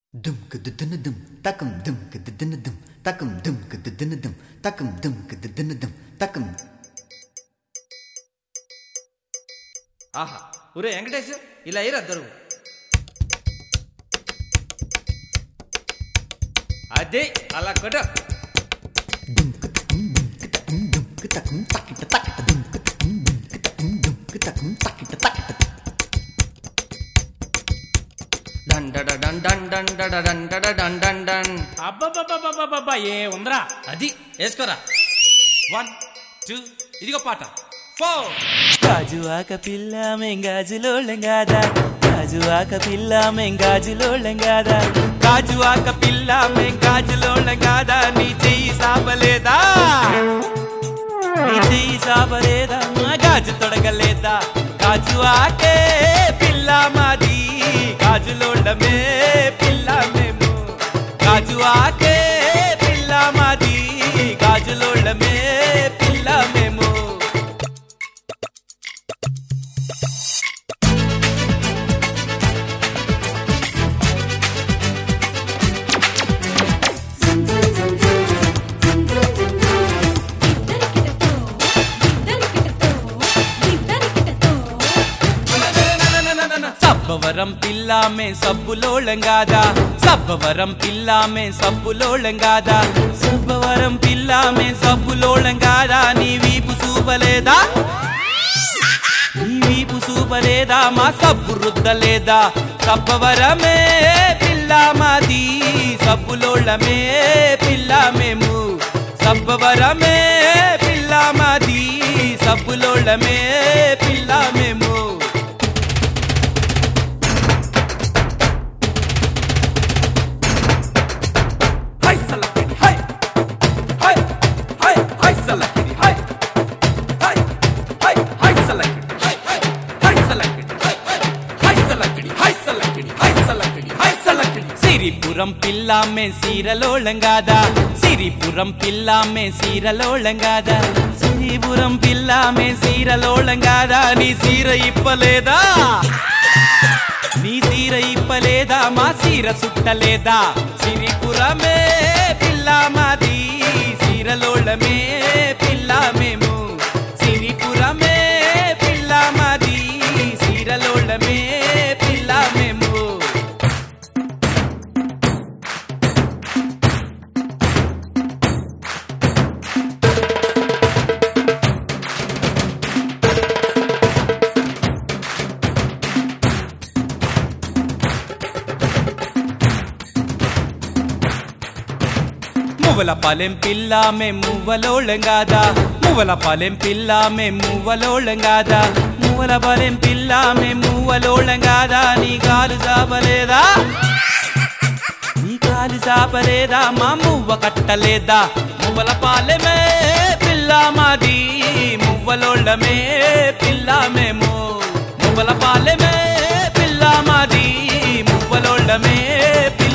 Dum dum dum takım dum dum dum takım dum dum dum takım dum dum dum takım ఆహా ఒరే వెంకటేష్ ఇలా అయ్యారు అద్దరు అదే అలా కొట్ట dum dum dum dum takım takita takita dum dum dum dum takım takita takita డండ డండ డండ డండ డండ డండ అబ్బబ్బబ్బబ్బబ్బబ్బా ఏ ఉందరా అది వేసుకోరా one two ఇదిగో పాట ఫోర్ గాజు ఆక పిల్ల మెంగాజులోళ్ళం కాదా గాజు ఆక పిల్ల మెంగాజులోళ్ళం కాదా గాజు ఆక పిల్ల మెంగాజులోళ్ళం కాదా నీ చెయ్యి సాపలేదా నీ చెయ్యి సాపలేదా మా గాజు తొడగలేదా గాజు ఆకే పిల్ల మాది గాజులోళ్ళమే పిల్ల మేము గాజు ఆకే పిల్ల మాది గాజులోళ్ళమే పిల్ల మేము సబ్బవరం పిల్లామే సబ్బులోళం కాదా సబ్బవరం పిల్లామే సబ్బులోళం కాదా సబ్బవరం పిల్లామే సబ్బులోళం కాదా నీ వీపు చూపలేదా నీ వీపు చూపలేదా మా సబ్బు రుద్దలేదా సబ్బవరమే పిల్ల మాది సబ్బులోళమే పిల్ల మేము సబ్బవరమే పిల్ల మాది సబ్బులోళమే పిల్ల మేము హై సలకిడి హై హై హై హై సలకిడి హై హై హై హై సలకిడి హై హై హై సలకిడి హై హై హై సలకిడి హై సలకిడి హై సలకిడి హై సలకిడి సిరిపురం పిల్లామే సీరలోళంగాదా సిరిపురం పిల్లామే సీరలోళంగాదా సిరిపురం పిల్లామే సీరలోళంగాదా నీ సీర ఇప్పలేదా నీ సీర ఇప్పలేదా మా సీర సుట్టలేదా సిరిపురమే పిల్ల మాది సీరలోళమే పిల్ల మేము సిరిపురమే పిల్ల మాది సీరలోళమే పిల్ల మేము మువ్వల పాలెం పిల్ల మే మువ్వలోళం కాదా మువ్వల పాలెం పిల్ల మే మువ్వలోళం కాదా మువ్వల పాలెం పిల్ల మే మువ్వలోళం కాదా నీ కాలు చాపలేదా నీ కాలు చాపలేదా మా మువ్వ కట్టలేదా మువ్వల పాలెమే పిల్ల మాది మువ్వలోళ్ళమే పిల్ల మేము మువ్వల పాలెమే పిల్ల మాది మువ్వలోళ్ళమే పిల్ల